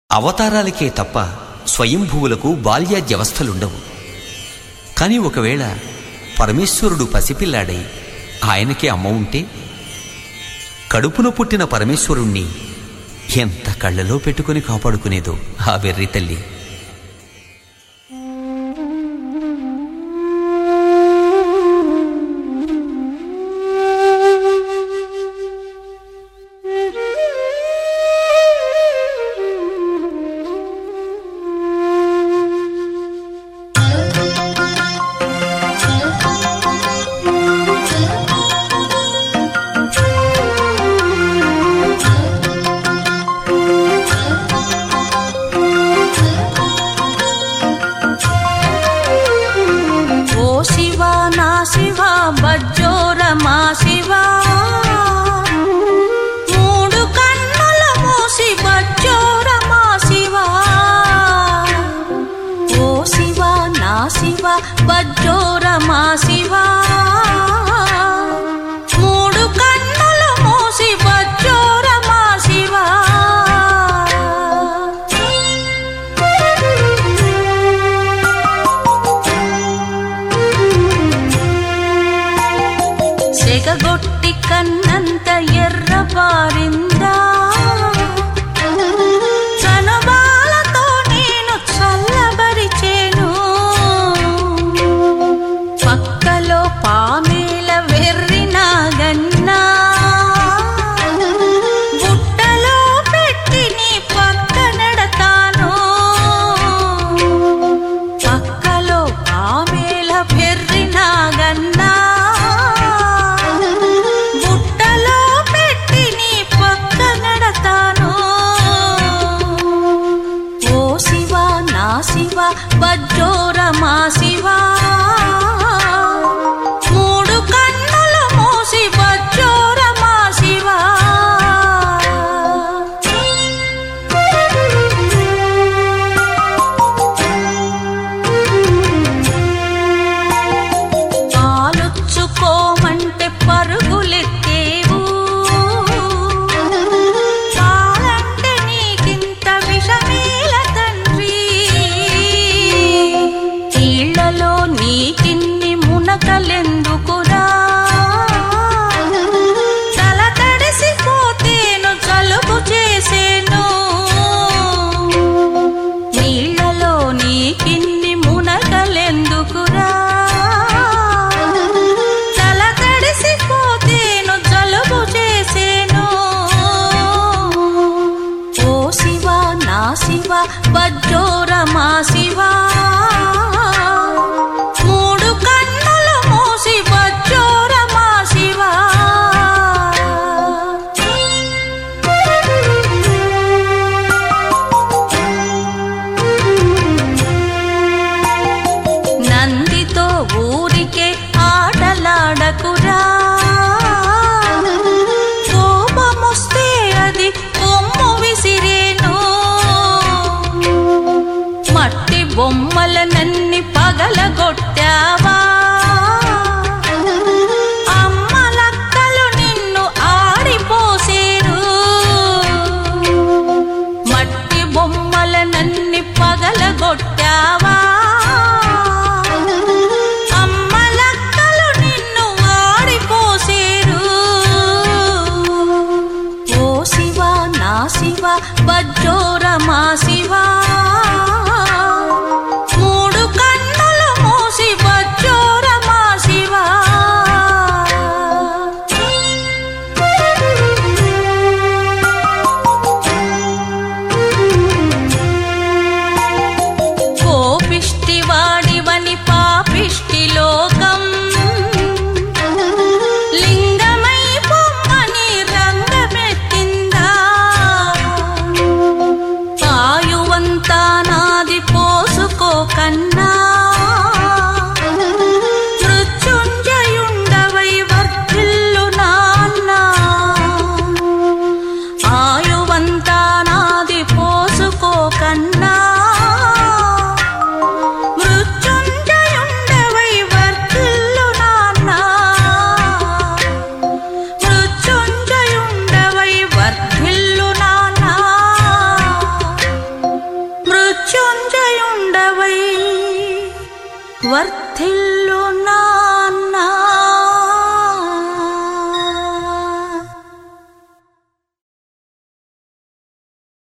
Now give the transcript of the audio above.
అవతారాలకే తప్ప స్వయంభువులకు బాల్యాద్యవస్థలుండవు కాని ఒకవేళ పరమేశ్వరుడు పసిపిల్లాడై ఆయనకే అమ్మ ఉంటే కడుపున పుట్టిన పరమేశ్వరుణ్ణి ఎంత కళ్ళలో పెట్టుకుని కాపాడుకునేదో ఆ వెర్రి తల్లి ఓ శివ నా శివ బజ్జోర మా శివ మూడు కన్నుల మూసి బజ్జోర మా శివ ఓ శివ నా శివ బజ్జోర మా శివ మూడు కన్నుల మూసి బజ్జోర మా శివ సెగగొట్టి కన్నంత ఎర్ర పారిందా చనుబాలతో నేను చల్లబరిచేను పక్కలో పామేల వెర్రిన గన్నా బుట్టలో పెట్టి నీ పక్క నడతాను పక్కలో ఆమెల పెర్రిన గన్నా బుట్టలో పెట్టి నీ పక్క నడతాను ఓ శివ నా శివ బజ్జోర మా శివ మూడు కన్నుల మూసి బజ్జోర మా శివ పాలుచ్చుకోమంటే పరుగులెత్తేవు పాలంటే నీకింత విషమేల తండ్రి నీళ్లలో నీకిన్ని మునకలెందుకురా తల తడిసిపోతేను జలుబు చేసేను నీళ్లలో నీకిన్ని మునకలెందుకురా తల తడిసిపోతేను జలుబు చేసేను ఓ శివ నా శివ బజ్జోర మా శివ మూడు కన్నుల మూసి బజ్జోర మా శివ నందితో ఊరికే ఆటలాడకురా కోపమొస్తే అది కొమ్ము విసిరేను మట్టి బొమ్మలనన్ని పగలగొట్టావా అమ్మలక్కలు నిన్ను ఆడిపోసేరు మట్టి బొమ్మలనన్ని పగలగొట్టావా అమ్మలక్కలు నిన్ను ఆడిపోసేరు ఓ శివ నా శివ బజ్జోర మా శివ మూడు కన్నుల మూసి బజ్జోర మా శివ కోపిష్టి వాడివని పాపిష్టి లోకం లింగమై పొమ్మని రంగమెత్తిందా పాయువంత మృత్యుంజయుండవై వర్ధిల్లు